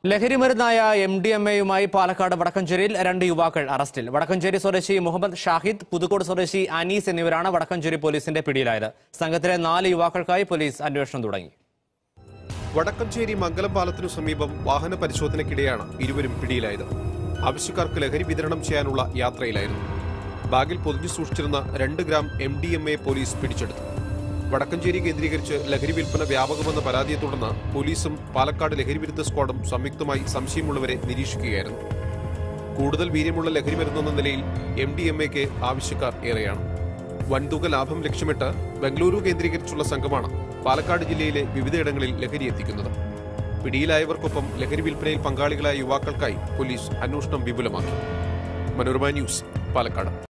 ലഹരിമരുന്നായ M D M എയുമായി പാലക്കാട് വടക്കഞ്ചേരിയിൽ രണ്ട് യുവാക്കൾ അറസ്റ്റിൽ വടക്കഞ്ചേരി സ്വദേശി മുഹമ്മദ് ഷാഹിദ് പുതുക്കോട് സ്വദേശി അനീസ് എന്നിവരാണ് വടക്കഞ്ചേരി പോലീസിന്റെ പിടിയിലായത് സംഘത്തിലെ നാല് യുവാക്കൾക്കായി പോലീസ് അന്വേഷണം തുടങ്ങി വടക്കഞ്ചേരി മംഗലം പാലത്തിനു സമീപം വാഹന പരിശോധനയ്ക്കിടെയാണ് ഇരുവരും പിടിയിലായത് ആവശ്യക്കാർക്ക് ലഹരി വിതരണം ചെയ്യാനുള്ള യാത്രയിലായിരുന്നു ബാഗിൽ പൊതിഞ്ഞു സൂക്ഷിച്ചിരുന്ന രണ്ട് gram M D M A police പിടിച്ചെടുത്തു വടക്കഞ്ചേരി കേന്ദ്രീകരിച്ച് ലഹരി വിൽപ്പന വ്യാപകമെന്ന പരാതിയെ തുടർന്ന് പോലീസും പാലക്കാട് ലഹരി വിരുദ്ധ സ്ക്വാഡും സംയുക്തമായി സംശയമുള്ളവരെ നിരീക്ഷിക്കുകയായിരുന്നു കൂടുതൽ വീര്യമുള്ള ലഹരി മരുന്നെന്ന നിലയിൽ എം ഡി എം എക്ക് ആവശ്യക്കാർ ഏറെയാണ് വൻതുക ലാഭം ലക്ഷ്യമിട്ട് ബംഗളൂരു കേന്ദ്രീകരിച്ചുള്ള സംഘമാണ് പാലക്കാട് ജില്ലയിലെ വിവിധയിടങ്ങളിൽ ലഹരി എത്തിക്കുന്നത് പിടിയിലായവർക്കൊപ്പം ലഹരി വിൽപ്പനയിൽ പങ്കാളികളായ യുവാക്കൾക്കായി പോലീസ് അന്വേഷണം വിപുലമാക്കി മനോരമ ന്യൂസ് പാലക്കാട്